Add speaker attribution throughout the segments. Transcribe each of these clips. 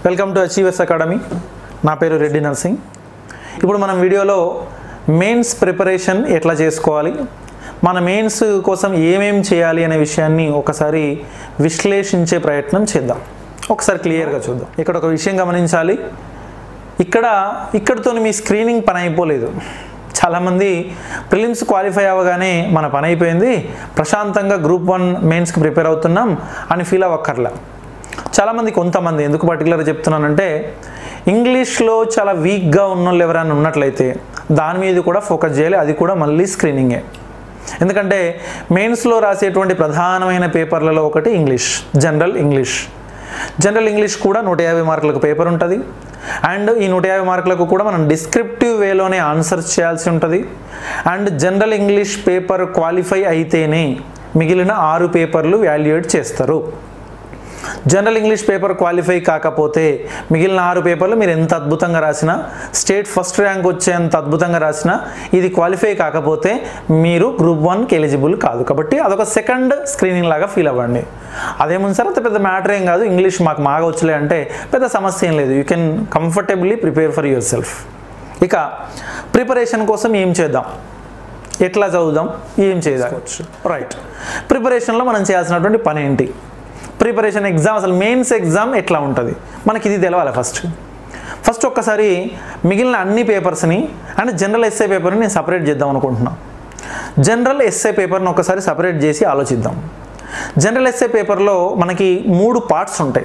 Speaker 1: welcome to achievers academy నా పేరు Reddy nursing ఇప్పుడు మనం వీడియోలో మెయిన్స్ ప్రిపరేషన్ ఎట్లా చేసుకోవాలి మన మెయిన్స్ కోసం ఏమేం చేయాలి అనే విషయాన్ని ఒకసారి విశ్లేషించే ప్రయత్నం చేద్దాం ఒకసారి క్లియర్గా చూద్దాం ఇక్కడ ఒక విషయం గమనించాలి ఇక్కడ ఇక్కడితో మీ స్క్రీనింగ్ పని అయిపోలేదు చాలామంది ప్రిలిమ్స్ క్వాలిఫై అవ్వగానే మన పని అయిపోయింది ప్రశాంతంగా గ్రూప్ వన్ మెయిన్స్కి ప్రిపేర్ అవుతున్నాం అని ఫీల్ అవ్వక్కర్లా చాలామంది కొంతమంది ఎందుకు పర్టికులర్గా చెప్తున్నానంటే ఇంగ్లీష్లో చాలా వీక్గా ఉన్న వాళ్ళు ఎవరైనా ఉన్నట్లయితే దాని మీద కూడా ఫోకస్ చేయాలి అది కూడా మళ్ళీ స్క్రీనింగే ఎందుకంటే మెయిన్స్లో రాసేటువంటి ప్రధానమైన పేపర్లలో ఒకటి English general English general English కూడా నూట యాభై మార్కులకు పేపర్ ఉంటుంది అండ్ ఈ నూట యాభై మార్కులకు కూడా మనం డిస్క్రిప్టివ్ వేలోనే ఆన్సర్స్ చేయాల్సి ఉంటుంది and general English paper qualify అయితేనే మిగిలిన ఆరు పేపర్లు వాల్యుయేట్ చేస్తారు జనరల్ ఇంగ్లీష్ పేపర్ క్వాలిఫై కాకపోతే మిగిలిన ఆరు పేపర్లు మీరు ఎంత అద్భుతంగా రాసినా స్టేట్ ఫస్ట్ ర్యాంక్ వచ్చేంత అద్భుతంగా రాసినా ఇది క్వాలిఫై కాకపోతే మీరు గ్రూప్ వన్కి ఎలిజిబుల్ కాదు కాబట్టి అదొక సెకండ్ స్క్రీనింగ్ లాగా ఫీల్ అవ్వండి అదేముంది సార్ అంత పెద్ద మ్యాటర్ ఏం కాదు ఇంగ్లీష్ మాకు మాగా వచ్చలే అంటే పెద్ద సమస్య ఏం లేదు you can comfortably prepare for yourself ఇక ప్రిపరేషన్ కోసం ఏం చేద్దాం ఎట్లా చదువుదాం ఏం చేయవచ్చు రైట్ ప్రిపరేషన్లో మనం చేయాల్సినటువంటి పని ఏంటి ప్రిపరేషన్ ఎగ్జామ్ అసలు మెయిన్స్ ఎగ్జామ్ ఎట్లా ఉంటుంది మనకి ఇది తెలవాలి ఫస్ట్ ఫస్ట్ ఒక్కసారి మిగిలిన అన్ని పేపర్స్ని అండ్ జనరల్ ఎస్ఏ పేపర్ని నేను సపరేట్ చేద్దాం అనుకుంటున్నాను జనరల్ ఎస్ఏ పేపర్ని ఒకసారి సపరేట్ చేసి ఆలోచిద్దాం జనరల్ ఎస్ఏ పేపర్లో మనకి మూడు పార్ట్స్ ఉంటాయి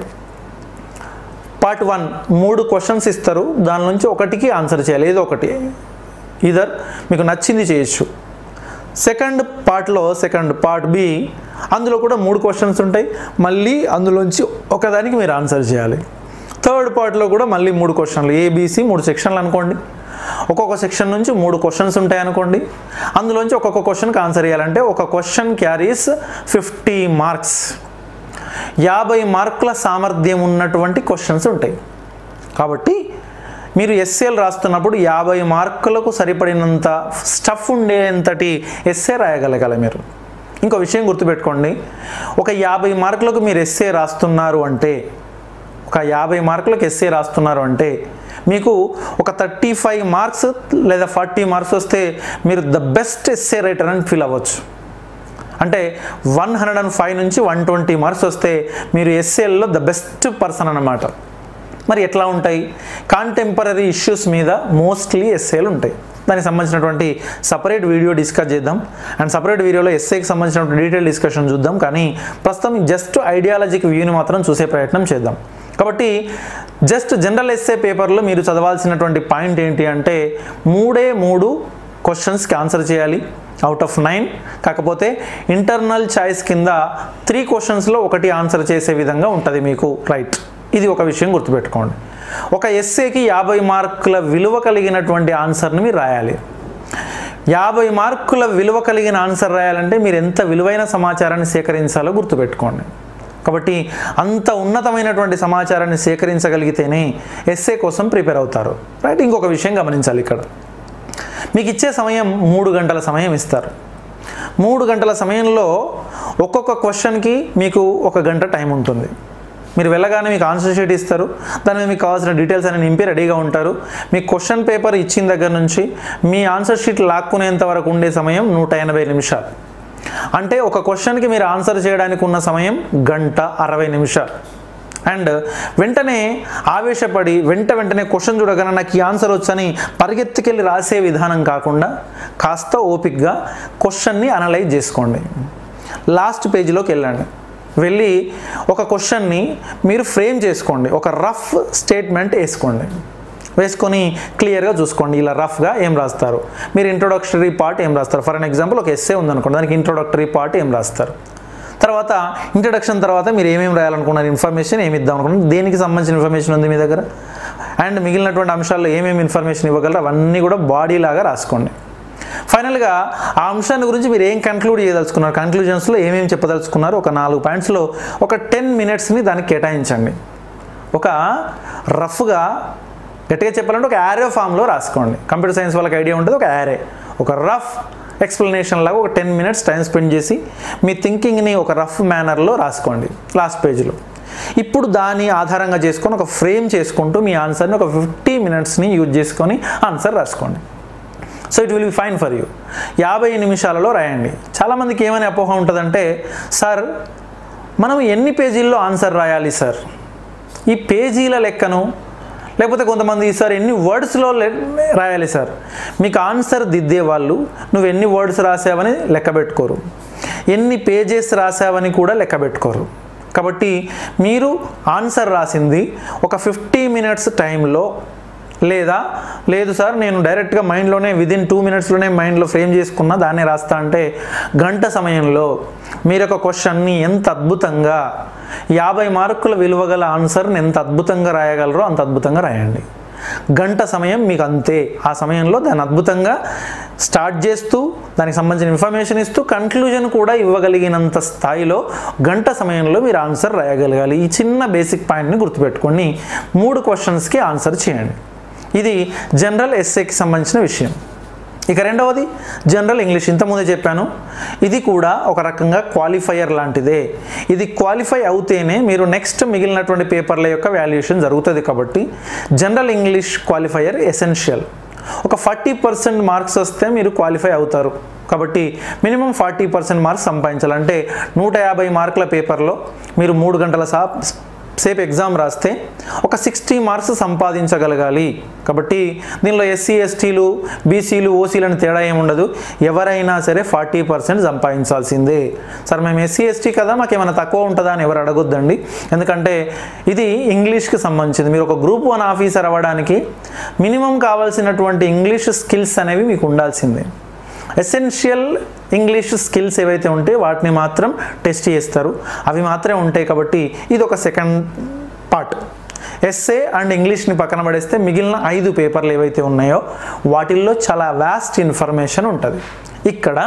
Speaker 1: పార్ట్ వన్ మూడు క్వశ్చన్స్ ఇస్తారు దాని నుంచి ఒకటికి ఆన్సర్ చేయాలి ఏదో ఒకటి ఇదర్ మీకు నచ్చింది చేయొచ్చు సెకండ్ పార్ట్లో సెకండ్ పార్ట్ బి అందులో కూడా మూడు క్వశ్చన్స్ ఉంటాయి మళ్ళీ అందులోంచి ఒకదానికి మీరు ఆన్సర్ చేయాలి థర్డ్ పార్ట్లో కూడా మళ్ళీ మూడు క్వశ్చన్లు ఏబీసీ మూడు సెక్షన్లు అనుకోండి ఒక్కొక్క సెక్షన్ నుంచి మూడు క్వశ్చన్స్ ఉంటాయి అనుకోండి అందులోంచి ఒక్కొక్క క్వశ్చన్కి ఆన్సర్ చేయాలంటే ఒక క్వశ్చన్ క్యారీస్ ఫిఫ్టీ మార్క్స్ యాభై మార్కుల సామర్థ్యం ఉన్నటువంటి క్వశ్చన్స్ ఉంటాయి కాబట్టి మీరు ఎస్ఏలు రాస్తున్నప్పుడు యాభై మార్కులకు సరిపడినంత స్టఫ్ ఉండేంతటి ఎస్ఏ రాయగలగాలి మీరు ఇంకో విషయం గుర్తుపెట్టుకోండి ఒక యాభై మార్కులకు మీరు ఎస్ఏ రాస్తున్నారు అంటే ఒక యాభై మార్కులకు ఎస్ఏ రాస్తున్నారు అంటే మీకు ఒక థర్టీ ఫైవ్ మార్క్స్ లేదా ఫార్టీ మార్క్స్ వస్తే మీరు ద బెస్ట్ ఎస్ఏ రైటర్ అని ఫీల్ అవ్వచ్చు అంటే వన్ హండ్రెడ్ అండ్ ఫైవ్ నుంచి వన్ ట్వంటీ మార్క్స్ వస్తే మీరు ఎస్ఏల్లో ద బెస్ట్ పర్సన్ అన్నమాట మరి ఎట్లా ఉంటాయి కాంటెంపరీ ఇష్యూస్ మీద మోస్ట్లీ ఎస్ఏలు ఉంటాయి దానికి సంబంధించినటువంటి సపరేట్ వీడియో డిస్కస్ చేద్దాం అండ్ సపరేట్ వీడియోలో ఎస్ఏకి సంబంధించినటువంటి డీటెయిల్ డిస్కషన్ చూద్దాం కానీ ప్రస్తుతం జస్ట్ ఐడియాలజిక్ వ్యూని మాత్రం చూసే ప్రయత్నం చేద్దాం కాబట్టి జస్ట్ జనరల్ ఎస్ఏ పేపర్లో మీరు చదవాల్సినటువంటి పాయింట్ ఏంటి అంటే మూడే మూడు క్వశ్చన్స్కి ఆన్సర్ చేయాలి అవుట్ ఆఫ్ నైన్ కాకపోతే ఇంటర్నల్ చాయిస్ కింద త్రీ క్వశ్చన్స్లో ఒకటి ఆన్సర్ చేసే విధంగా ఉంటుంది మీకు రైట్ ఇది ఒక విషయం గుర్తుపెట్టుకోండి ఒక ఎస్ఏకి యాభై మార్కుల విలువ కలిగినటువంటి ఆన్సర్ని మీరు రాయాలి యాభై మార్కుల విలువ కలిగిన ఆన్సర్ రాయాలంటే మీరు ఎంత విలువైన సమాచారాన్ని సేకరించాలో గుర్తుపెట్టుకోండి కాబట్టి అంత ఉన్నతమైనటువంటి సమాచారాన్ని సేకరించగలిగితేనే ఎస్ఏ కోసం ప్రిపేర్ అవుతారు రైట్ ఇంకొక విషయం గమనించాలి ఇక్కడ మీకు ఇచ్చే సమయం మూడు గంటల సమయం ఇస్తారు మూడు గంటల సమయంలో ఒక్కొక్క క్వశ్చన్కి మీకు ఒక గంట టైం ఉంటుంది మీరు వెళ్ళగానే మీకు ఆన్సర్ షీట్ ఇస్తారు దాని మీద మీకు కావాల్సిన డీటెయిల్స్ అని నింపి రెడీగా ఉంటారు మీ క్వశ్చన్ పేపర్ ఇచ్చిన దగ్గర నుంచి మీ ఆన్సర్ షీట్ లాక్కునేంత వరకు ఉండే సమయం నూట ఎనభై నిమిషాలు అంటే ఒక క్వశ్చన్కి మీరు ఆన్సర్ చేయడానికి ఉన్న సమయం గంట అరవై నిమిషాలు అండ్ వెంటనే ఆవేశపడి వెంట వెంటనే క్వశ్చన్ చూడగానే నాకు ఈ ఆన్సర్ వచ్చని పరిగెత్తుకెళ్ళి రాసే విధానం కాకుండా కాస్త ఓపిక్గా క్వశ్చన్ని అనలైజ్ చేసుకోండి లాస్ట్ పేజీలోకి వెళ్ళండి వెళ్ళి ఒక క్వశ్చన్ని మీరు ఫ్రేమ్ చేసుకోండి ఒక రఫ్ స్టేట్మెంట్ వేసుకోండి వేసుకొని క్లియర్గా చూసుకోండి ఇలా రఫ్గా ఏం రాస్తారు మీరు ఇంట్రొడక్టరీ పార్ట్ ఏం రాస్తారు ఫర్ అన్ ఎగ్జాంపుల్ ఒక ఎస్సే ఉందనుకోండి దానికి ఇంట్రొడక్టరీ పార్ట్ ఏం రాస్తారు తర్వాత ఇంట్రడక్షన్ తర్వాత మీరు ఏమేమి రాయాలనుకున్నారు ఇన్ఫర్మేషన్ ఏమి ఇద్దాం అనుకున్నారు దేనికి సంబంధించిన ఇన్ఫర్మేషన్ ఉంది మీ దగ్గర అండ్ మిగిలినటువంటి అంశాల్లో ఏమేమి ఇన్ఫర్మేషన్ ఇవ్వగలరు అవన్నీ కూడా బాడీ లాగా రాసుకోండి ఫైనల్గా ఆ అంశాన్ని గురించి మీరు ఏం కన్క్లూడ్ చేయదలుచుకున్నారు కన్క్లూజన్స్లో ఏమేమి చెప్పదలుచుకున్నారు ఒక నాలుగు పాయింట్స్లో ఒక టెన్ మినిట్స్ని దానికి కేటాయించండి ఒక రఫ్గా గట్టిగా చెప్పాలంటే ఒక యారే ఫామ్లో రాసుకోండి కంప్యూటర్ సైన్స్ వాళ్ళకి ఐడియా ఉంటుంది ఒక యారే ఒక రఫ్ ఎక్స్ప్లెనేషన్ లాగా ఒక టెన్ మినిట్స్ టైం స్పెండ్ చేసి మీ థింకింగ్ని ఒక రఫ్ మేనర్లో రాసుకోండి లాస్ట్ పేజ్లో ఇప్పుడు దాని ఆధారంగా చేసుకొని ఒక ఫ్రేమ్ చేసుకుంటూ మీ ఆన్సర్ని ఒక ఫిఫ్టీ మినిట్స్ని యూజ్ చేసుకొని ఆన్సర్ రాసుకోండి so it will be fine for you యాభై నిమిషాలలో రాయండి చాలామందికి ఏమని అపోహ ఉంటుందంటే సార్ మనం ఎన్ని పేజీల్లో ఆన్సర్ రాయాలి సార్ ఈ పేజీల లెక్కను లేకపోతే కొంతమంది సార్ ఎన్ని వర్డ్స్లో రాయాలి సార్ మీకు ఆన్సర్ దిద్దే వాళ్ళు నువ్వు ఎన్ని వర్డ్స్ రాసావని లెక్క పెట్టుకోరు ఎన్ని పేజెస్ రాసావని కూడా లెక్క పెట్టుకోరు కాబట్టి మీరు ఆన్సర్ రాసింది ఒక ఫిఫ్టీ మినిట్స్ టైంలో లేదా లేదు సార్ నేను డైరెక్ట్గా మైండ్లోనే విదిన్ టూ మినిట్స్లోనే మైండ్లో ఫ్రేమ్ చేసుకున్న దాన్నే రాస్తా అంటే గంట సమయంలో మీరు ఒక క్వశ్చన్ని ఎంత అద్భుతంగా యాభై మార్కుల విలువ గల ఆన్సర్ని ఎంత అద్భుతంగా రాయగలరో అంత అద్భుతంగా రాయండి గంట సమయం మీకు అంతే ఆ సమయంలో దాన్ని అద్భుతంగా స్టార్ట్ చేస్తూ దానికి సంబంధించిన ఇన్ఫర్మేషన్ ఇస్తూ కన్క్లూజన్ కూడా ఇవ్వగలిగినంత స్థాయిలో గంట సమయంలో మీరు ఆన్సర్ రాయగలగాలి ఈ చిన్న బేసిక్ పాయింట్ని గుర్తుపెట్టుకొని మూడు క్వశ్చన్స్కి ఆన్సర్ చేయండి ఇది జనరల్ ఎస్ఏకి సంబంధించిన విషయం ఇక రెండవది జనరల్ ఇంగ్లీష్ ఇంతకుముందే చెప్పాను ఇది కూడా ఒక రకంగా క్వాలిఫైయర్ లాంటిదే ఇది క్వాలిఫై అవుతేనే మీరు నెక్స్ట్ మిగిలినటువంటి పేపర్ల యొక్క వాల్యుయేషన్ జరుగుతుంది కాబట్టి జనరల్ ఇంగ్లీష్ క్వాలిఫైయర్ ఎసెన్షియల్ ఒక ఫార్టీ పర్సెంట్ మార్క్స్ వస్తే మీరు క్వాలిఫై అవుతారు కాబట్టి మినిమం ఫార్టీ పర్సెంట్ మార్క్స్ సంపాదించాలంటే నూట యాభై మార్కుల పేపర్లో మీరు మూడు గంటల సా సేపు ఎగ్జామ్ రాస్తే ఒక సిక్స్టీ మార్క్స్ సంపాదించగలగాలి కాబట్టి దీనిలో ఎస్సీ ఎస్టీలు బీసీలు ఓసీలను తేడా ఏముండదు ఎవరైనా సరే ఫార్టీ పర్సెంట్ సంపాదించాల్సిందే సార్ మేము ఎస్సీ ఎస్టీ కదా మాకు ఏమైనా తక్కువ ఉంటుందా అని ఎవరు అడగొద్దండి ఎందుకంటే ఇది ఇంగ్లీష్కి సంబంధించింది మీరు ఒక గ్రూప్ వన్ ఆఫీసర్ అవ్వడానికి మినిమం కావాల్సినటువంటి ఇంగ్లీష్ స్కిల్స్ అనేవి మీకు ఉండాల్సిందే ఎసెన్షియల్ ఇంగ్లీష్ స్కిల్స్ ఏవైతే ఉంటాయో వాటిని మాత్రం టెస్ట్ చేస్తారు అవి మాత్రమే ఉంటాయి కాబట్టి ఇది ఒక సెకండ్ పార్ట్ ఎస్ఏ అండ్ ఇంగ్లీష్ని పక్కన పడేస్తే మిగిలిన ఐదు పేపర్లు ఏవైతే ఉన్నాయో వాటిల్లో చాలా వ్యాస్ట్ ఇన్ఫర్మేషన్ ఉంటుంది ఇక్కడ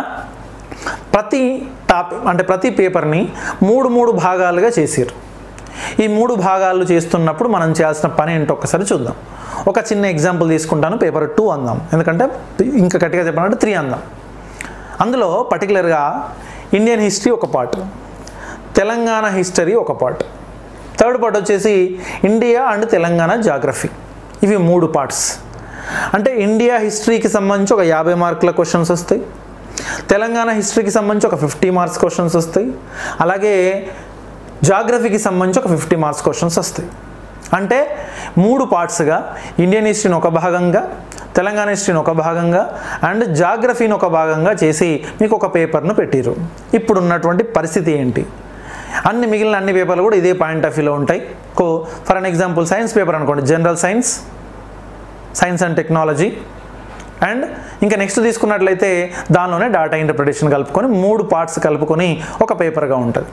Speaker 1: ప్రతి టాపిక్ అంటే ప్రతి పేపర్ని మూడు మూడు భాగాలుగా చేసారు ఈ మూడు భాగాలు చేస్తున్నప్పుడు మనం చేయాల్సిన పని ఏంటో ఒక్కసారి చూద్దాం ఒక చిన్న ఎగ్జాంపుల్ తీసుకుంటాను పేపర్ టూ అందాం ఎందుకంటే ఇంకా గట్టిగా చెప్పాలంటే త్రీ అందాం అందులో పర్టికులర్గా ఇండియన్ హిస్టరీ ఒక పార్ట్ తెలంగాణ హిస్టరీ ఒక పార్ట్ థర్డ్ పార్ట్ వచ్చేసి ఇండియా అండ్ తెలంగాణ జాగ్రఫీ ఇవి మూడు పార్ట్స్ అంటే ఇండియా హిస్టరీకి సంబంధించి ఒక యాభై మార్కుల క్వశ్చన్స్ వస్తాయి తెలంగాణ హిస్టరీకి సంబంధించి ఒక ఫిఫ్టీ మార్క్స్ క్వశ్చన్స్ వస్తాయి అలాగే జాగ్రఫీకి సంబంధించి ఒక ఫిఫ్టీ మార్క్స్ క్వశ్చన్స్ వస్తాయి అంటే మూడు పార్ట్స్గా ఇండియన్ హిస్టరీని ఒక భాగంగా తెలంగాణ హిస్టరీని ఒక భాగంగా అండ్ జాగ్రఫీని ఒక భాగంగా చేసి మీకు ఒక పేపర్ను పెట్టిరు ఇప్పుడు ఉన్నటువంటి పరిస్థితి ఏంటి అన్ని మిగిలిన అన్ని పేపర్లు కూడా ఇదే పాయింట్ ఆఫ్ వ్యూలో ఉంటాయి కో for an example science paper అనుకోండి general science science and technology and ఇంకా నెక్స్ట్ తీసుకున్నట్లయితే దానిలోనే డాటా ఇంటర్ప్రిటేషన్ కలుపుకొని మూడు పార్ట్స్ కలుపుకొని ఒక పేపర్గా ఉంటుంది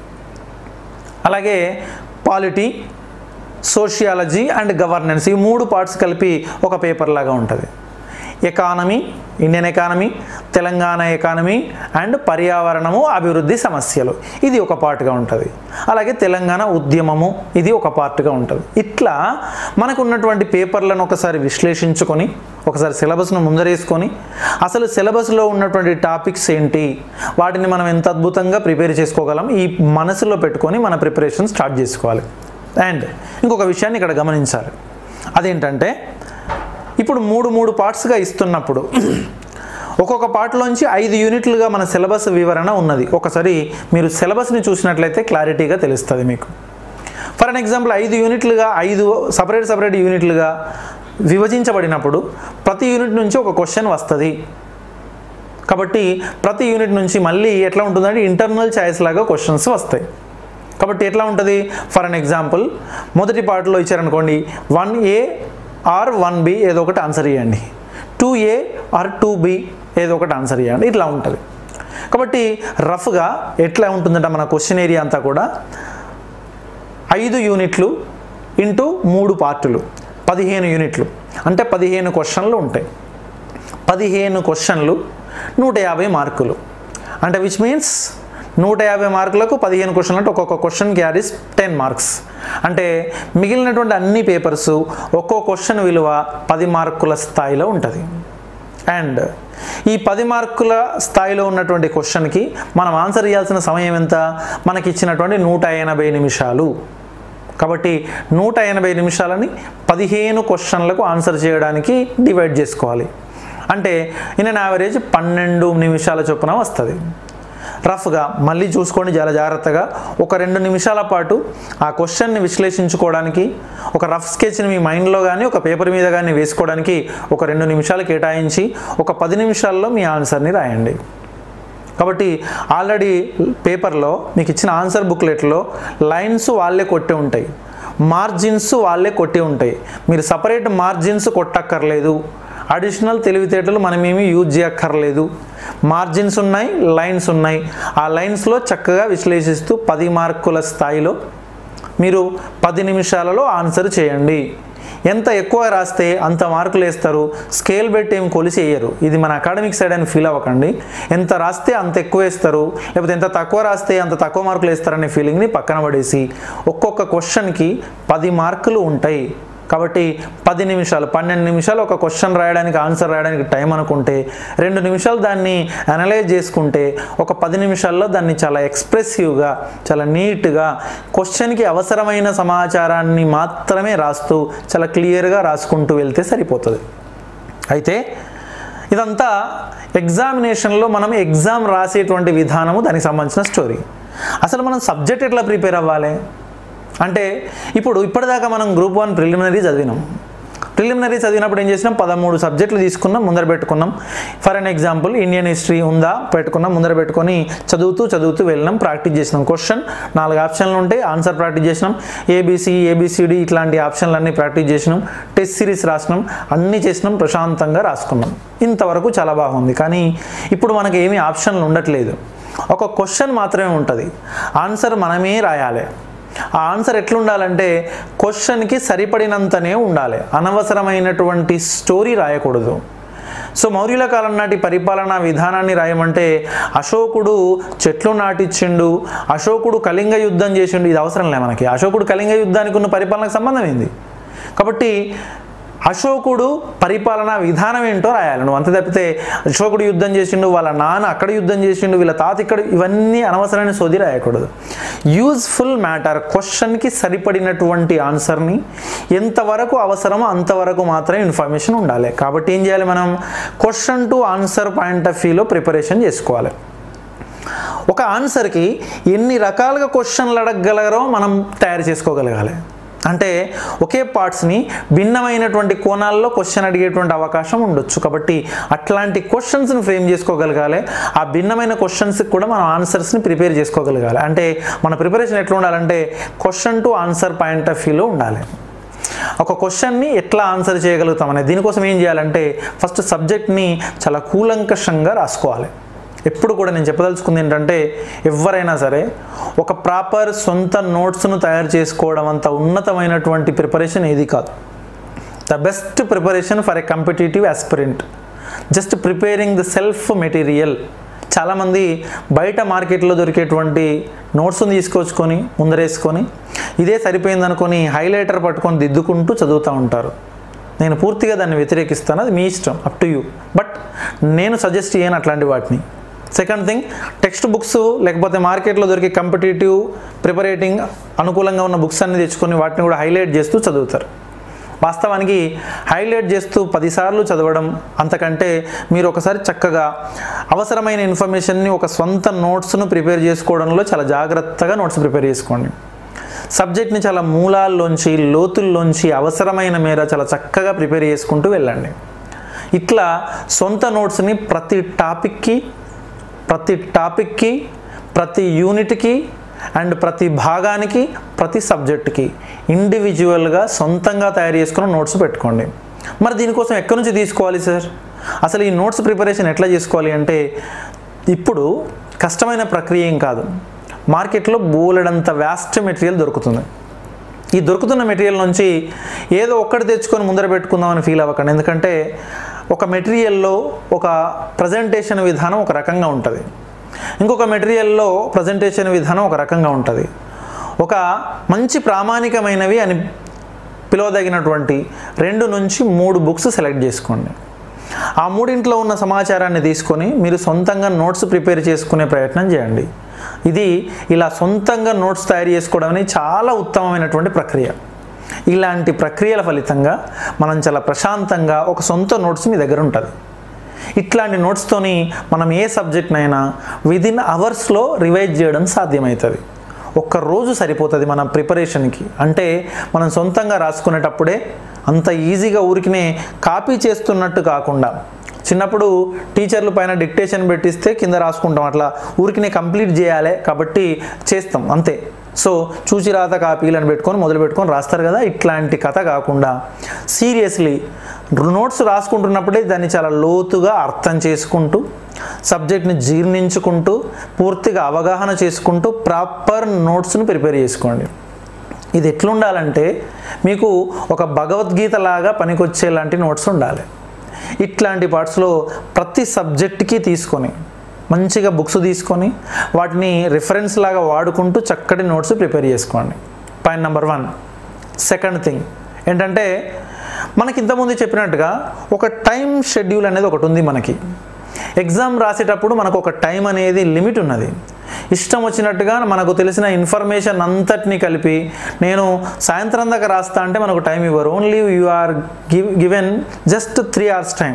Speaker 1: అలాగే పాలిటీ సోషియాలజీ అండ్ గవర్నెన్స్ ఈ మూడు పార్ట్స్ కలిపి ఒక పేపర్ లాగా ఉంటుంది economy Indian economy Telangana economy and పర్యావరణము అభివృద్ధి సమస్యలు ఇది ఒక పార్ట్గా ఉంటుంది అలాగే తెలంగాణ ఉద్యమము ఇది ఒక పార్ట్గా ఉంటుంది ఇట్లా మనకు ఉన్నటువంటి పేపర్లను ఒకసారి విశ్లేషించుకొని ఒకసారి సిలబస్ను ముందరేసుకొని అసలు సిలబస్లో ఉన్నటువంటి టాపిక్స్ ఏంటి వాటిని మనం ఎంత అద్భుతంగా ప్రిపేర్ చేసుకోగలం ఈ మనసులో పెట్టుకొని మన ప్రిపరేషన్ స్టార్ట్ చేసుకోవాలి అండ్ ఇంకొక విషయాన్ని ఇక్కడ గమనించాలి అదేంటంటే ఇప్పుడు మూడు మూడు పార్ట్స్గా ఇస్తున్నప్పుడు ఒక్కొక్క పార్ట్లోంచి ఐదు యూనిట్లుగా మన సిలబస్ వివరణ ఉన్నది ఒకసారి మీరు సిలబస్ని చూసినట్లయితే క్లారిటీగా తెలుస్తుంది మీకు ఫర్ అన్ ఎగ్జాంపుల్ ఐదు యూనిట్లుగా ఐదు సపరేట్ సపరేట్ యూనిట్లుగా విభజించబడినప్పుడు ప్రతి యూనిట్ నుంచి ఒక క్వశ్చన్ వస్తుంది కాబట్టి ప్రతి యూనిట్ నుంచి మళ్ళీ ఎట్లా ఉంటుందంటే ఇంటర్నల్ ఛాయిస్ లాగా క్వశ్చన్స్ వస్తాయి కాబట్టి ఎట్లా ఉంటుంది ఫర్ అన్ ఎగ్జాంపుల్ మొదటి పార్ట్లో ఇచ్చారనుకోండి one A or one B ఏదో ఒకటి ఆన్సర్ ఇవ్వండి two A or two B ఏదో ఒకటి ఆన్సర్ ఇవ్వండి ఇట్లా ఉంటుంది కాబట్టి రఫ్గా ఎట్లా ఉంటుందంటే మన క్వశ్చన్ ఏరియా అంతా కూడా ఐదు యూనిట్లు ఇంటూ మూడు పార్టులు పదిహేను యూనిట్లు అంటే పదిహేను క్వశ్చన్లు ఉంటాయి పదిహేను క్వశ్చన్లు నూట యాభై మార్కులు అంటే విచ్ మీన్స్ నూట యాభై మార్కులకు పదిహేను క్వశ్చన్లు అంటే ఒక్కొక్క క్వశ్చన్ క్యారీస్ టెన్ మార్క్స్ అంటే మిగిలినటువంటి అన్ని పేపర్స్ ఒక్కో క్వశ్చన్ విలువ పది మార్కుల స్థాయిలో ఉంటుంది అండ్ ఈ పది మార్కుల స్థాయిలో ఉన్నటువంటి క్వశ్చన్కి మనం ఆన్సర్ ఇవ్వాల్సిన సమయం ఎంత మనకి ఇచ్చినటువంటి నూట ఎనభై నిమిషాలు కాబట్టి నూట ఎనభై నిమిషాలని పదిహేను క్వశ్చన్లకు ఆన్సర్ చేయడానికి డివైడ్ చేసుకోవాలి అంటే ఇన్ అన్ యావరేజ్ పన్నెండు నిమిషాల చొప్పున వస్తుంది రఫ్గా మళ్ళీ చూసుకోండి చాలా జాగ్రత్తగా ఒక రెండు నిమిషాల పాటు ఆ క్వశ్చన్ని విశ్లేషించుకోవడానికి ఒక రఫ్ స్కెచ్ని మీ మైండ్లో కానీ ఒక పేపర్ మీద కానీ వేసుకోవడానికి ఒక రెండు నిమిషాలు కేటాయించి ఒక పది నిమిషాల్లో మీ ఆన్సర్ని రాయండి కాబట్టి ఆల్రెడీ పేపర్లో మీకు ఇచ్చిన ఆన్సర్ బుక్లెట్లో లైన్స్ వాళ్ళే కొట్టి ఉంటాయి మార్జిన్స్ వాళ్ళే కొట్టి ఉంటాయి మీరు సపరేట్ మార్జిన్స్ కొట్టక్కర్లేదు అడిషనల్ తెలివితేటలు మనమేమి యూజ్ చేయక్కర్లేదు మార్జిన్స్ ఉన్నాయి లైన్స్ ఉన్నాయి ఆ లైన్స్లో చక్కగా విశ్లేషిస్తూ పది మార్కుల స్థాయిలో మీరు పది నిమిషాలలో ఆన్సర్ చేయండి ఎంత ఎక్కువ రాస్తే అంత మార్కులు వేస్తారు స్కేల్ పెట్టి ఏం కొలిసి వేయరు ఇది మన అకాడమిక్ సైడ్ అని ఫీల్ అవ్వకండి ఎంత రాస్తే అంత ఎక్కువ వేస్తారు లేకపోతే ఎంత తక్కువ రాస్తే అంత తక్కువ మార్కులు వేస్తారనే ఫీలింగ్ని పక్కన పడేసి ఒక్కొక్క క్వశ్చన్కి పది మార్కులు ఉంటాయి కాబట్టి పది నిమిషాలు పన్నెండు నిమిషాలు ఒక క్వశ్చన్ రాయడానికి ఆన్సర్ రాయడానికి టైం అనుకుంటే రెండు నిమిషాలు దాన్ని అనలైజ్ చేసుకుంటే ఒక పది నిమిషాల్లో దాన్ని చాలా ఎక్స్ప్రెసివ్గా చాలా నీట్గా క్వశ్చన్కి అవసరమైన సమాచారాన్ని మాత్రమే రాస్తూ చాలా క్లియర్గా రాసుకుంటూ వెళ్తే సరిపోతుంది అయితే ఇదంతా ఎగ్జామినేషన్లో మనం ఎగ్జామ్ రాసేటువంటి విధానము దానికి సంబంధించిన స్టోరీ అసలు మనం సబ్జెక్ట్ ఎట్లా ప్రిపేర్ అవ్వాలి అంటే ఇప్పుడు ఇప్పటిదాకా మనం గ్రూప్ వన్ ప్రిలిమినరీ చదివినాం ప్రిలిమినరీ చదివినప్పుడు ఏం చేసినాం పదమూడు సబ్జెక్టులు తీసుకున్నాం ముందర పెట్టుకున్నాం for an example Indian history ఉందా పెట్టుకున్నాం ముందర పెట్టుకొని చదువుతూ చదువుతూ వెళ్ళినాం ప్రాక్టీస్ చేసినాం క్వశ్చన్ నాలుగు ఆప్షన్లు ఉంటాయి ఆన్సర్ ప్రాక్టీస్ చేసినాం ఏబీసీ ఏబిసిడి ఇట్లాంటి ఆప్షన్లు అన్నీ ప్రాక్టీస్ చేసినాం టెస్ట్ సిరీస్ రాసినాం అన్నీ చేసినాం ప్రశాంతంగా రాసుకున్నాం ఇంతవరకు చాలా బాగుంది కానీ ఇప్పుడు మనకి ఏమీ ఆప్షన్లు ఉండట్లేదు ఒక క్వశ్చన్ మాత్రమే ఉంటుంది ఆన్సర్ మనమే రాయాలి ఆ ఆన్సర్ ఎట్లుండాలంటే క్వశ్చన్కి సరిపడినంతనే ఉండాలి అనవసరమైనటువంటి స్టోరీ రాయకూడదు సో మౌర్యుల కాలం నాటి పరిపాలనా విధానాన్ని రాయమంటే అశోకుడు చెట్లు నాటిచ్చిండు అశోకుడు కళింగ యుద్ధం చేసిండు ఇది అవసరం లే మనకి అశోకుడు కళింగ యుద్ధానికి ఉన్న పరిపాలనకు సంబంధం ఏంది కాబట్టి అశోకుడు పరిపాలనా విధానం ఏంటో రాయాలి నువ్వు అంత తప్పితే అశోకుడు యుద్ధం చేసిండు వాళ్ళ నాన్న అక్కడ యుద్ధం చేసిండు వీళ్ళ తాత ఇక్కడ ఇవన్నీ అనవసరమైన సోది రాయకూడదు యూజ్ఫుల్ మ్యాటర్ క్వశ్చన్కి సరిపడినటువంటి ఆన్సర్ని ఎంతవరకు అవసరమో అంతవరకు మాత్రమే ఇన్ఫర్మేషన్ ఉండాలి కాబట్టి ఏం చేయాలి మనం question to answer point of వ్యూలో ప్రిపరేషన్ చేసుకోవాలి ఒక ఆన్సర్కి ఎన్ని రకాలుగా క్వశ్చన్లు అడగగలరో మనం తయారు చేసుకోగలగాలి అంటే ఒకే పార్ట్స్ని భిన్నమైనటువంటి కోణాల్లో క్వశ్చన్ అడిగేటువంటి అవకాశం ఉండొచ్చు కాబట్టి అట్లాంటి క్వశ్చన్స్ని ఫ్రేమ్ చేసుకోగలగాలి ఆ భిన్నమైన క్వశ్చన్స్కి కూడా మనం ఆన్సర్స్ని ప్రిపేర్ చేసుకోగలగాలి అంటే మన ప్రిపరేషన్ ఎట్లా ఉండాలంటే question to answer point of వ్యూలో ఉండాలి ఒక క్వశ్చన్ని ఎట్లా ఆన్సర్ చేయగలుగుతాం అనేది దీనికోసం ఏం చేయాలంటే ఫస్ట్ సబ్జెక్ట్ని చాలా కూలంకషంగా రాసుకోవాలి ఎప్పుడు కూడా నేను చెప్పదలుచుకుంది ఏంటంటే ఎవరైనా సరే ఒక ప్రాపర్ సొంత నోట్స్ను తయారు చేసుకోవడం అంత ఉన్నతమైనటువంటి ప్రిపరేషన్ ఏది కాదు the best preparation for a competitive aspirant just preparing the self material చాలామంది బయట మార్కెట్లో దొరికేటువంటి నోట్స్ని తీసుకొచ్చుకొని ముందరేసుకొని ఇదే సరిపోయింది అనుకొని హైలైటర్ పట్టుకొని దిద్దుకుంటూ చదువుతూ ఉంటారు నేను పూర్తిగా దాన్ని వ్యతిరేకిస్తాను అది మీ ఇష్టం అప్ టు యూ బట్ నేను సజెస్ట్ చేయను అట్లాంటి వాటిని సెకండ్ థింగ్ టెక్స్ట్ బుక్స్ లేకపోతే మార్కెట్లో దొరికే కంపిటేటివ్ ప్రిపరేటింగ్ అనుకూలంగా ఉన్న బుక్స్ అన్ని తెచ్చుకొని వాటిని కూడా హైలైట్ చేస్తూ చదువుతారు వాస్తవానికి హైలైట్ చేస్తూ పదిసార్లు చదవడం అంతకంటే మీరు ఒకసారి చక్కగా అవసరమైన ఇన్ఫర్మేషన్ని ఒక సొంత నోట్స్ను ప్రిపేర్ చేసుకోవడంలో చాలా జాగ్రత్తగా నోట్స్ ప్రిపేర్ చేసుకోండి సబ్జెక్ట్ని చాలా మూలాల్లోంచి లోతుల్లోంచి అవసరమైన మేర చాలా చక్కగా ప్రిపేర్ చేసుకుంటూ వెళ్ళండి ఇట్లా సొంత నోట్స్ని ప్రతి టాపిక్కి ప్రతి టాపిక్కి ప్రతి యూనిట్కి అండ్ ప్రతి భాగానికి ప్రతి సబ్జెక్ట్కి ఇండివిజువల్గా సొంతంగా తయారు చేసుకున్న నోట్స్ పెట్టుకోండి మరి దీనికోసం ఎక్కడి నుంచి తీసుకోవాలి సార్ అసలు ఈ నోట్స్ ప్రిపరేషన్ ఎట్లా చేసుకోవాలి అంటే ఇప్పుడు కష్టమైన ప్రక్రియ ఏం కాదు మార్కెట్లో బోలెడంత వ్యాస్ట్ మెటీరియల్ దొరుకుతుంది ఈ దొరుకుతున్న మెటీరియల్ నుంచి ఏదో ఒక్కటి తెచ్చుకొని ముందర పెట్టుకుందామని ఫీల్ అవ్వకండి ఎందుకంటే ఒక మెటీరియల్లో ఒక ప్రజెంటేషన్ విధానం ఒక రకంగా ఉంటుంది ఇంకొక మెటీరియల్లో ప్రజెంటేషన్ విధానం ఒక రకంగా ఉంటుంది ఒక మంచి ప్రామాణికమైనవి అని పిలవదగినటువంటి రెండు నుంచి మూడు బుక్స్ సెలెక్ట్ చేసుకోండి ఆ మూడింట్లో ఉన్న సమాచారాన్ని తీసుకొని మీరు సొంతంగా నోట్స్ ప్రిపేర్ చేసుకునే ప్రయత్నం చేయండి ఇది ఇలా సొంతంగా నోట్స్ తయారు చేసుకోవడం అనేది చాలా ఉత్తమమైనటువంటి ప్రక్రియ ఇలాంటి ప్రక్రియల ఫలితంగా మనం చాలా ప్రశాంతంగా ఒక సొంత నోట్స్ మీ దగ్గర ఉంటుంది ఇట్లాంటి నోట్స్తోని మనం ఏ సబ్జెక్ట్నైనా విదిన్ అవర్స్లో రివైజ్ చేయడం సాధ్యమవుతుంది ఒక్క రోజు సరిపోతుంది మన ప్రిపరేషన్కి అంటే మనం సొంతంగా రాసుకునేటప్పుడే అంత ఈజీగా ఊరికినే కాపీ చేస్తున్నట్టు కాకుండా చిన్నప్పుడు టీచర్లు పైన డిక్టేషన్ పెట్టిస్తే కింద రాసుకుంటాం అట్లా ఊరికినే కంప్లీట్ చేయాలి కాబట్టి చేస్తాం అంతే సో చూచి రాత కాపీలు అని పెట్టుకొని మొదలు పెట్టుకొని రాస్తారు కదా ఇట్లాంటి కథ కాకుండా సీరియస్లీ నోట్స్ రాసుకుంటున్నప్పుడే దాన్ని చాలా లోతుగా అర్థం చేసుకుంటూ సబ్జెక్ట్ని జీర్ణించుకుంటూ పూర్తిగా అవగాహన చేసుకుంటూ ప్రాపర్ నోట్స్ను ప్రిపేర్ చేసుకోండి ఇది ఎట్లుండాలంటే మీకు ఒక భగవద్గీత లాగా పనికొచ్చేలాంటి నోట్స్ ఉండాలి ఇట్లాంటి పార్ట్స్లో ప్రతి సబ్జెక్ట్కి తీసుకొని మంచిగా బుక్స్ తీసుకొని వాటిని రిఫరెన్స్ లాగా వాడుకుంటూ చక్కటి నోట్స్ ప్రిపేర్ చేసుకోండి point number one second thing ఏంటంటే మనకి ఇంతకుముందు చెప్పినట్టుగా ఒక టైం షెడ్యూల్ అనేది ఒకటి ఉంది మనకి ఎగ్జామ్ రాసేటప్పుడు మనకు ఒక టైం అనేది లిమిట్ ఉన్నది ఇష్టం వచ్చినట్టుగా మనకు తెలిసిన ఇన్ఫర్మేషన్ అంతటిని కలిపి నేను సాయంత్రం దాకా రాస్తా అంటే మనకు టైం ఇవ్వరు only you are give given just three hours time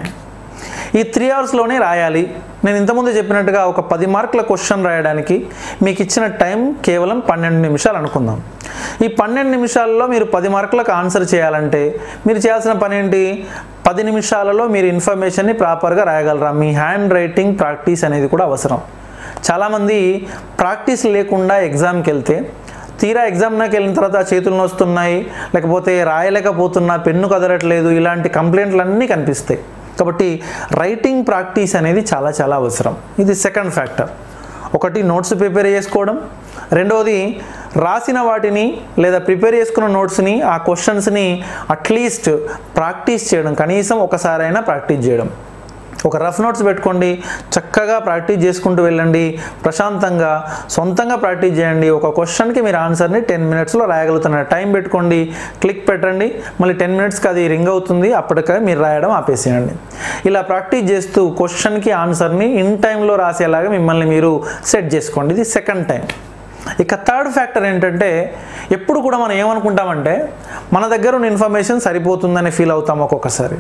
Speaker 1: ఈ త్రీ అవర్స్లోనే రాయాలి నేను ఇంతకుముందు చెప్పినట్టుగా ఒక పది మార్కుల క్వశ్చన్ రాయడానికి మీకు ఇచ్చిన టైం కేవలం పన్నెండు నిమిషాలు అనుకుందాం ఈ పన్నెండు నిమిషాల్లో మీరు పది మార్కులకు ఆన్సర్ చేయాలంటే మీరు చేయాల్సిన పని ఏంటి పది నిమిషాలలో మీరు ఇన్ఫర్మేషన్ని ప్రాపర్గా రాయగలరా మీ హ్యాండ్ రైటింగ్ ప్రాక్టీస్ అనేది కూడా అవసరం చాలామంది ప్రాక్టీస్ లేకుండా ఎగ్జామ్కి వెళ్తే తీరా ఎగ్జామ్కి వెళ్ళిన తర్వాత చేతులు నొస్తున్నాయి లేకపోతే రాయలేకపోతున్నా పెన్ను కదలట్లేదు ఇలాంటి కంప్లైంట్లు అన్నీ కనిపిస్తాయి కాబట్టి రైటింగ్ ప్రాక్టీస్ అనేది చాలా చాలా అవసరం ఇది సెకండ్ ఫ్యాక్టర్ ఒకటి నోట్స్ ప్రిపేర్ చేసుకోవడం రెండవది రాసిన వాటిని లేదా ప్రిపేర్ చేసుకున్న నోట్స్ని ఆ క్వశ్చన్స్ని అట్లీస్ట్ ప్రాక్టీస్ చేయడం కనీసం ఒకసారైనా ప్రాక్టీస్ చేయడం ఒక రఫ్ నోట్స్ పెట్టుకోండి చక్కగా ప్రాక్టీస్ చేసుకుంటూ వెళ్ళండి ప్రశాంతంగా సొంతంగా ప్రాక్టీస్ చేయండి ఒక క్వశ్చన్కి మీరు ఆన్సర్ని టెన్ మినిట్స్లో రాయగలుగుతున్నారు టైం పెట్టుకోండి క్లిక్ పెట్టండి మళ్ళీ టెన్ మినిట్స్కి అది రింగ్ అవుతుంది అప్పటికే మీరు రాయడం ఆపేసేయండి ఇలా ప్రాక్టీస్ చేస్తూ క్వశ్చన్కి ఆన్సర్ని ఇన్ టైంలో రాసేలాగా మిమ్మల్ని మీరు సెట్ చేసుకోండి ఇది సెకండ్ టైం ఇక థర్డ్ ఫ్యాక్టర్ ఏంటంటే ఎప్పుడు కూడా మనం ఏమనుకుంటామంటే మన దగ్గర ఉన్న ఇన్ఫర్మేషన్ సరిపోతుందని ఫీల్ అవుతాం ఒక్కొక్కసారి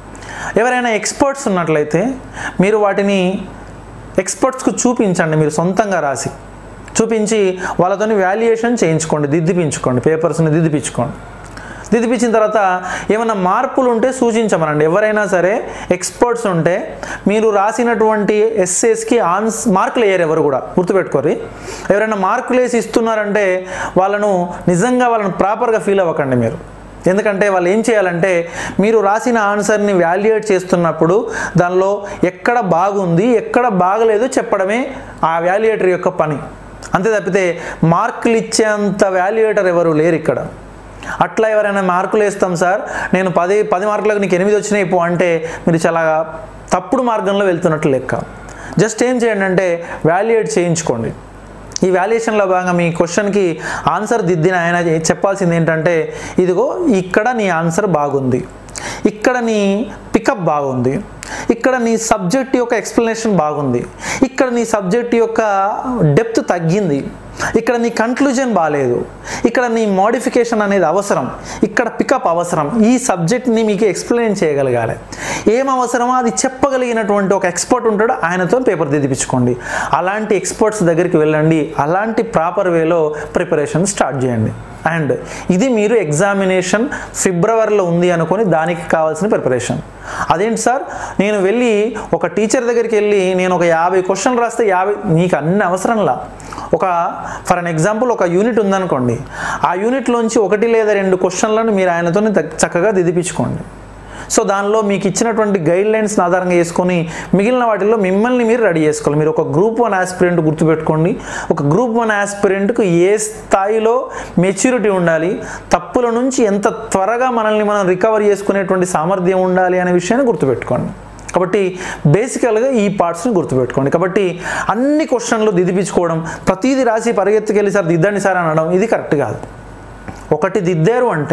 Speaker 1: ఎవరైనా ఎక్స్పర్ట్స్ ఉన్నట్లయితే మీరు వాటిని ఎక్స్పర్ట్స్కు చూపించండి మీరు సొంతంగా రాసి చూపించి వాళ్ళతోని వాల్యుయేషన్ చేయించుకోండి దిద్దిపించుకోండి పేపర్స్ని దిద్దిపించుకోండి దిద్దిపించిన తర్వాత ఏమైనా మార్పులు ఉంటే సూచించమనండి ఎవరైనా సరే ఎక్స్పర్ట్స్ ఉంటే మీరు రాసినటువంటి ఎస్ఏస్కి ఆన్స్ మార్కులు వేయరు ఎవరు కూడా గుర్తుపెట్టుకోరి ఎవరైనా మార్కులు వేసి ఇస్తున్నారంటే వాళ్ళను నిజంగా వాళ్ళని ప్రాపర్గా ఫీల్ అవ్వకండి మీరు ఎందుకంటే వాళ్ళు ఏం చేయాలంటే మీరు రాసిన ఆన్సర్ని వాల్యుయేట్ చేస్తున్నప్పుడు దానిలో ఎక్కడ బాగుంది ఎక్కడ బాగలేదు చెప్పడమే ఆ వాల్యుయేటర్ యొక్క పని అంతే తప్పితే మార్కులు ఇచ్చేంత వాల్యుయేటర్ ఎవరు లేరు ఇక్కడ అట్లా ఎవరైనా మార్కులు వేస్తాం సార్ నేను పది పది మార్కులకు నీకు ఎనిమిది వచ్చినాయి పో అంటే మీరు చాలా తప్పుడు మార్గంలో వెళ్తున్నట్లు లెక్క జస్ట్ ఏం చేయండి అంటే వాల్యుయేట్ చేయించుకోండి ఈ వాల్యుయేషన్లో భాగంగా మీ క్వశ్చన్కి ఆన్సర్ దిద్దిన ఆయన చెప్పాల్సింది ఏంటంటే ఇదిగో ఇక్కడ నీ ఆన్సర్ బాగుంది ఇక్కడ నీ పికప్ బాగుంది ఇక్కడ నీ సబ్జెక్ట్ యొక్క ఎక్స్ప్లెనేషన్ బాగుంది ఇక్కడ నీ సబ్జెక్ట్ యొక్క డెప్త్ తగ్గింది ఇక్కడ నీ కన్క్లూజన్ బాగాలేదు ఇక్కడ నీ మోడిఫికేషన్ అనేది అవసరం ఇక్కడ పికప్ అవసరం ఈ సబ్జెక్ట్ని మీకు ఎక్స్ప్లెయిన్ చేయగలగాలి ఏం అవసరమో అది చెప్పగలిగినటువంటి ఒక ఎక్స్పర్ట్ ఉంటాడో ఆయనతో పేపర్ దిద్దిపించుకోండి అలాంటి ఎక్స్పర్ట్స్ దగ్గరికి వెళ్ళండి అలాంటి ప్రాపర్ వేలో ప్రిపరేషన్ స్టార్ట్ చేయండి అండ్ ఇది మీరు ఎగ్జామినేషన్ ఫిబ్రవరిలో ఉంది అనుకొని దానికి కావాల్సిన ప్రిపరేషన్ అదేంటి సార్ నేను వెళ్ళి ఒక టీచర్ దగ్గరికి వెళ్ళి నేను ఒక యాభై క్వశ్చన్లు రాస్తే యాభై నీకు అన్ని అవసరంలా ఒక ఫర్ అన్ ఎగ్జాంపుల్ ఒక యూనిట్ ఉందనుకోండి ఆ యూనిట్లోంచి ఒకటి లేదా రెండు క్వశ్చన్లను మీరు ఆయనతో చక్కగా దిదిపించుకోండి సో దానిలో మీకు ఇచ్చినటువంటి గైడ్ లైన్స్ని ఆధారంగా చేసుకొని మిగిలిన వాటిల్లో మిమ్మల్ని మీరు రెడీ చేసుకోవాలి మీరు ఒక గ్రూప్ వన్ ఆస్పిరెంట్ గుర్తుపెట్టుకోండి ఒక గ్రూప్ వన్ ఆస్పిరెంట్కు ఏ స్థాయిలో మెచ్యూరిటీ ఉండాలి తప్పుల నుంచి ఎంత త్వరగా మనల్ని మనం రికవర్ చేసుకునేటువంటి సామర్థ్యం ఉండాలి అనే విషయాన్ని గుర్తుపెట్టుకోండి కాబట్టి బేసికల్గా ఈ పార్ట్స్ని గుర్తుపెట్టుకోండి కాబట్టి అన్ని క్వశ్చన్లు దిద్దిపించుకోవడం ప్రతిదీ రాసి పరిగెత్తుకెళ్ళి సార్ దిద్దండి సార్ అనడం ఇది కరెక్ట్ కాదు ఒకటి దిద్దారు అంటే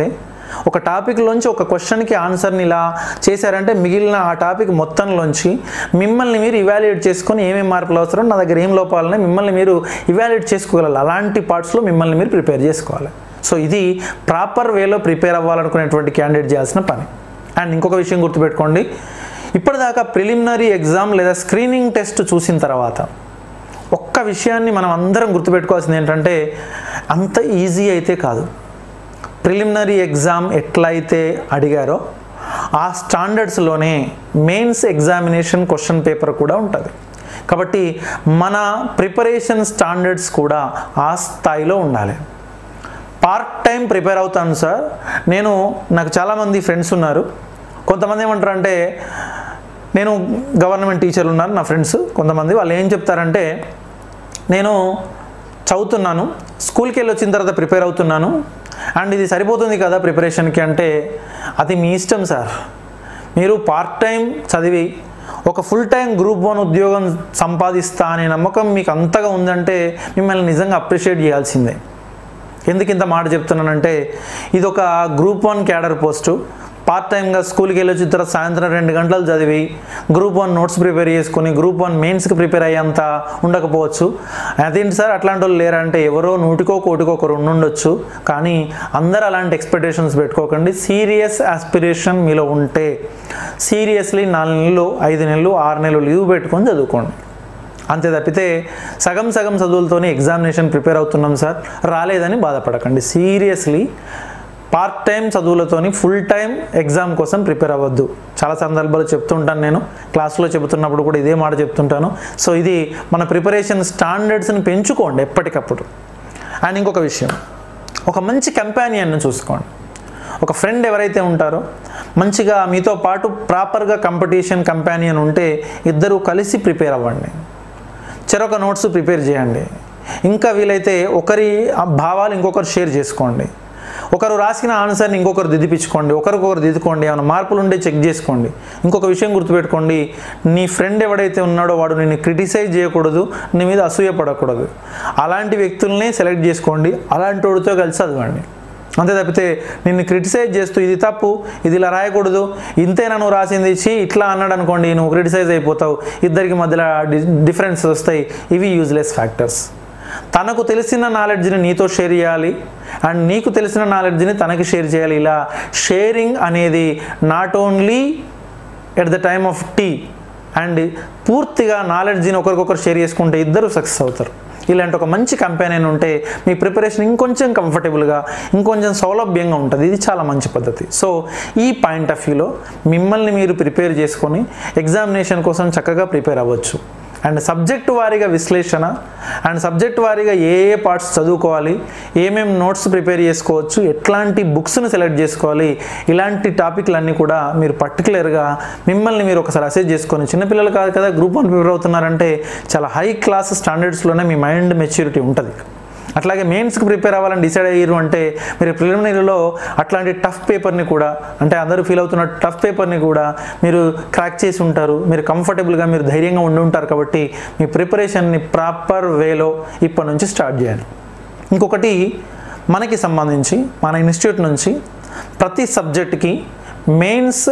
Speaker 1: ఒక టాపిక్లోంచి ఒక క్వశ్చన్కి ఆన్సర్ని ఇలా చేశారంటే మిగిలిన ఆ టాపిక్ మొత్తంలోంచి మిమ్మల్ని మీరు ఇవాల్యుయేట్ చేసుకొని ఏమేమి మార్పులు అవసరం నా దగ్గర ఏం లోపాలని మిమ్మల్ని మీరు ఇవాల్యుయేట్ చేసుకోగలరు అలాంటి పార్ట్స్లో మిమ్మల్ని మీరు ప్రిపేర్ చేసుకోవాలి సో ఇది ప్రాపర్ వేలో ప్రిపేర్ అవ్వాలనుకునేటువంటి క్యాండిడేట్ చేయాల్సిన పని అండ్ ఇంకొక విషయం గుర్తుపెట్టుకోండి ఇప్పటిదాకా ప్రిలిమినరీ ఎగ్జామ్ లేదా స్క్రీనింగ్ టెస్ట్ చూసిన తర్వాత ఒక్క విషయాన్ని మనం అందరం గుర్తుపెట్టుకోవాల్సింది ఏంటంటే అంత ఈజీ అయితే కాదు ప్రిలిమినరీ ఎగ్జామ్ ఎట్లయితే అడిగారో ఆ స్టాండర్డ్స్లోనే మెయిన్స్ ఎగ్జామినేషన్ క్వశ్చన్ పేపర్ కూడా ఉంటుంది కాబట్టి మన ప్రిపరేషన్ స్టాండర్డ్స్ కూడా ఆ స్థాయిలో ఉండాలి పార్ట్ టైం ప్రిపేర్ అవుతాను సార్ నేను నాకు చాలామంది ఫ్రెండ్స్ ఉన్నారు కొంతమంది ఏమంటారు అంటే నేను గవర్నమెంట్ టీచర్లు ఉన్నారు నా ఫ్రెండ్స్ కొంతమంది వాళ్ళు ఏం చెప్తారంటే నేను చదువుతున్నాను స్కూల్కి వెళ్ళి వచ్చిన తర్వాత ప్రిపేర్ అవుతున్నాను అండ్ ఇది సరిపోతుంది కదా ప్రిపరేషన్కి అంటే అది మీ ఇష్టం సార్ మీరు పార్ట్ టైం చదివి ఒక ఫుల్ టైం గ్రూప్ వన్ ఉద్యోగం సంపాదిస్తా అనే నమ్మకం మీకు అంతగా ఉందంటే మిమ్మల్ని నిజంగా అప్రిషియేట్ చేయాల్సిందే ఎందుకు ఇంత మాట చెప్తున్నానంటే ఇది ఒక group one cadre post part టైంగా స్కూల్కి వెళ్ళి వచ్చిన తర్వాత సాయంత్రం రెండు గంటలు చదివి గ్రూప్ వన్ నోట్స్ ప్రిపేర్ చేసుకుని గ్రూప్ వన్ మెయిన్స్కి ప్రిపేర్ అయ్యేంత ఉండకపోవచ్చు అదేంటి సార్ అట్లాంటి వాళ్ళు లేరంటే ఎవరో నూటికో కోటికో ఒకరు ఉండుండొచ్చు కానీ అందరు అలాంటి ఎక్స్పెక్టేషన్స్ పెట్టుకోకండి సీరియస్ ఆస్పిరేషన్ మీలో ఉంటే సీరియస్లీ నాలుగు నెలలు ఐదు నెలలు ఆరు నెలలు లీవ్ పెట్టుకొని చదువుకోండి అంతే తప్పితే సగం సగం చదువులతోనే ఎగ్జామినేషన్ ప్రిపేర్ అవుతున్నాం సార్ రాలేదని బాధపడకండి సీరియస్లీ పార్ట్ టైం చదువులతోని ఫుల్ టైం ఎగ్జామ్ కోసం ప్రిపేర్ అవ్వద్దు చాలా సందర్భాలు చెప్తుంటాను నేను క్లాస్లో చెబుతున్నప్పుడు కూడా ఇదే మాట చెప్తుంటాను సో ఇది మన ప్రిపరేషన్ స్టాండర్డ్స్ని పెంచుకోండి ఎప్పటికప్పుడు అండ్ ఇంకొక విషయం ఒక మంచి కంపానియన్ను చూసుకోండి ఒక ఫ్రెండ్ ఎవరైతే ఉంటారో మంచిగా మీతో పాటు ప్రాపర్గా కాంపిటీషన్ కంపానియన్ ఉంటే ఇద్దరు కలిసి ప్రిపేర్ అవ్వండి చెరొక నోట్స్ ప్రిపేర్ చేయండి ఇంకా వీలైతే ఒకరి భావాలు ఇంకొకరు షేర్ చేసుకోండి ఒకరు రాసిన ఆన్సర్ని ఇంకొకరు దిద్దిపించుకోండి ఒకరికొకరు దిద్దుకోండి ఏమైనా మార్పులు ఉంటే చెక్ చేసుకోండి ఇంకొక విషయం గుర్తుపెట్టుకోండి నీ ఫ్రెండ్ ఎవడైతే ఉన్నాడో వాడు నిన్ను క్రిటిసైజ్ చేయకూడదు నీ మీద అసూయ పడకూడదు అలాంటి వ్యక్తుల్ని సెలెక్ట్ చేసుకోండి అలాంటి వాడితో కలిసి చదవండి అంతే తప్పితే నిన్ను క్రిటిసైజ్ చేస్తూ ఇది తప్పు ఇది ఇలా రాయకూడదు ఇంతేనా నువ్వు రాసింది ఇచ్చి ఇట్లా అన్నాడు అనుకోండి నువ్వు క్రిటిసైజ్ అయిపోతావు ఇద్దరికి మధ్యలో డిఫరెన్స్ వస్తాయి ఇవి యూజ్లెస్ ఫ్యాక్టర్స్ తనకు తెలిసిన నాలెడ్జ్ని నీతో షేర్ చేయాలి అండ్ నీకు తెలిసిన నాలెడ్జ్ని తనకి షేర్ చేయాలి ఇలా షేరింగ్ అనేది not only at the time of tea and పూర్తిగా నాలెడ్జ్ని ఒకరికొకరు షేర్ చేసుకుంటే ఇద్దరు సక్సెస్ అవుతారు ఇలాంటి ఒక మంచి కంపెనీ ఉంటే మీ ప్రిపరేషన్ ఇంకొంచెం కంఫర్టబుల్గా ఇంకొంచెం సౌలభ్యంగా ఉంటుంది ఇది చాలా మంచి పద్ధతి సో ఈ పాయింట్ ఆఫ్ వ్యూలో మిమ్మల్ని మీరు ప్రిపేర్ చేసుకొని ఎగ్జామినేషన్ కోసం చక్కగా ప్రిపేర్ అవ్వచ్చు అండ్ సబ్జెక్ట్ వారీగా విశ్లేషణ అండ్ సబ్జెక్ట్ వారీగా ఏ ఏ పార్ట్స్ చదువుకోవాలి ఏమేమి నోట్స్ ప్రిపేర్ చేసుకోవచ్చు ఎట్లాంటి బుక్స్ని సెలెక్ట్ చేసుకోవాలి ఇలాంటి టాపిక్లన్నీ కూడా మీరు పర్టికులర్గా మిమ్మల్ని మీరు ఒకసారి అసెస్ చేసుకొని చిన్నపిల్లలు కాదు కదా గ్రూప్ వన్ ప్రిపేర్ అవుతున్నారంటే చాలా హై క్లాస్ స్టాండర్డ్స్లోనే మీ మైండ్ మెచ్యూరిటీ ఉంటుంది అట్లాగే మెయిన్స్కి ప్రిపేర్ అవ్వాలని డిసైడ్ అయ్యారు అంటే మీరు ప్రిలిమినరీలో అట్లాంటి టఫ్ పేపర్ని కూడా అంటే అందరూ ఫీల్ అవుతున్న టఫ్ పేపర్ని కూడా మీరు క్రాక్ చేసి ఉంటారు మీరు కంఫర్టబుల్గా మీరు ధైర్యంగా ఉండి ఉంటారు కాబట్టి మీ ప్రిపరేషన్ని ప్రాపర్ వేలో ఇప్పటి నుంచి స్టార్ట్ చేయాలి ఇంకొకటి మనకి సంబంధించి మన ఇన్స్టిట్యూట్ నుంచి ప్రతి సబ్జెక్ట్కి మెయిన్స్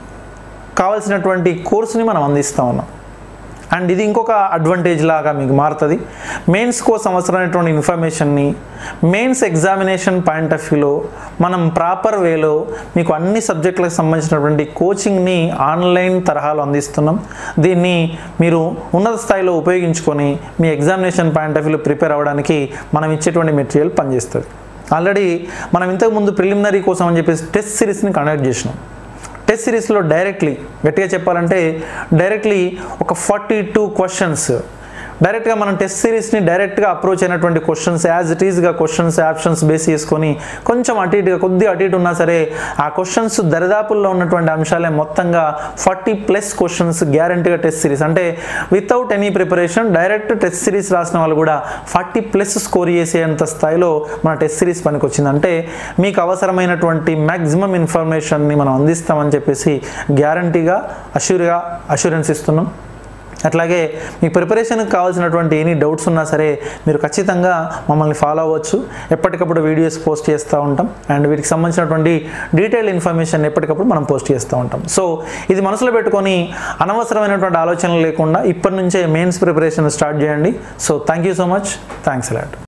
Speaker 1: కావాల్సినటువంటి కోర్సుని మనం అందిస్తూ ఉన్నాం అండ్ ఇది ఇంకొక అడ్వాంటేజ్ లాగా మీకు మారుతుంది మెయిన్స్ కోసం అవసరమైనటువంటి ఇన్ఫర్మేషన్ని మెయిన్స్ ఎగ్జామినేషన్ పాయింట్ ఆఫ్ వ్యూలో మనం ప్రాపర్ వేలో మీకు అన్ని సబ్జెక్టులకు సంబంధించినటువంటి కోచింగ్ని ఆన్లైన్ తరహాలో అందిస్తున్నాం దీన్ని మీరు ఉన్నత స్థాయిలో ఉపయోగించుకొని మీ ఎగ్జామినేషన్ పాయింట్ ఆఫ్ వ్యూలో ప్రిపేర్ అవ్వడానికి మనం ఇచ్చేటువంటి మెటీరియల్ పనిచేస్తుంది ఆల్రెడీ మనం ఇంతకుముందు ప్రిలిమినరీ కోసం అని చెప్పేసి టెస్ట్ సిరీస్ని కండక్ట్ చేసినాం టెస్ట్ సిరీస్లో డైరెక్ట్లీ గట్టిగా చెప్పాలంటే డైరెక్ట్లీ ఒక ఫార్టీ టూ క్వశ్చన్స్ డైరెక్ట్గా మనం టెస్ట్ సిరీస్ని డైరెక్ట్గా అప్రోచ్ అయినటువంటి క్వశ్చన్స్ యాజ్ ఇట్ ఈస్గా క్వశ్చన్స్ ఆప్షన్స్ బేస్ చేసుకొని కొంచెం అటు ఇటుగా కొద్దిగా అటు ఇటు ఉన్నా సరే ఆ క్వశ్చన్స్ దరిదాపుల్లో ఉన్నటువంటి అంశాలే మొత్తంగా ఫార్టీ ప్లస్ క్వశ్చన్స్ గ్యారంటీగా టెస్ట్ సిరీస్ అంటే without any preparation direct test series రాసిన వాళ్ళు కూడా ఫార్టీ ప్లస్ స్కోర్ చేసేంత స్థాయిలో మన టెస్ట్ సిరీస్ పనికి వచ్చింది అంటే మీకు అవసరమైనటువంటి మ్యాక్సిమం ఇన్ఫర్మేషన్ని మనం అందిస్తామని చెప్పేసి గ్యారంటీగా అష్యూర్గా అష్యూరెన్స్ ఇస్తున్నాం అట్లాగే మీ ప్రిపరేషన్కి కావాల్సినటువంటి ఎనీ డౌట్స్ ఉన్నా సరే మీరు ఖచ్చితంగా మమ్మల్ని ఫాలో అవ్వచ్చు ఎప్పటికప్పుడు వీడియోస్ పోస్ట్ చేస్తూ ఉంటాం అండ్ వీటికి సంబంధించినటువంటి డీటెయిల్ ఇన్ఫర్మేషన్ ఎప్పటికప్పుడు మనం పోస్ట్ చేస్తూ ఉంటాం సో ఇది మనసులో పెట్టుకొని అనవసరమైనటువంటి ఆలోచనలు లేకుండా ఇప్పటి నుంచే మెయిన్స్ ప్రిపరేషన్ స్టార్ట్ చేయండి so thank you so much thanks allot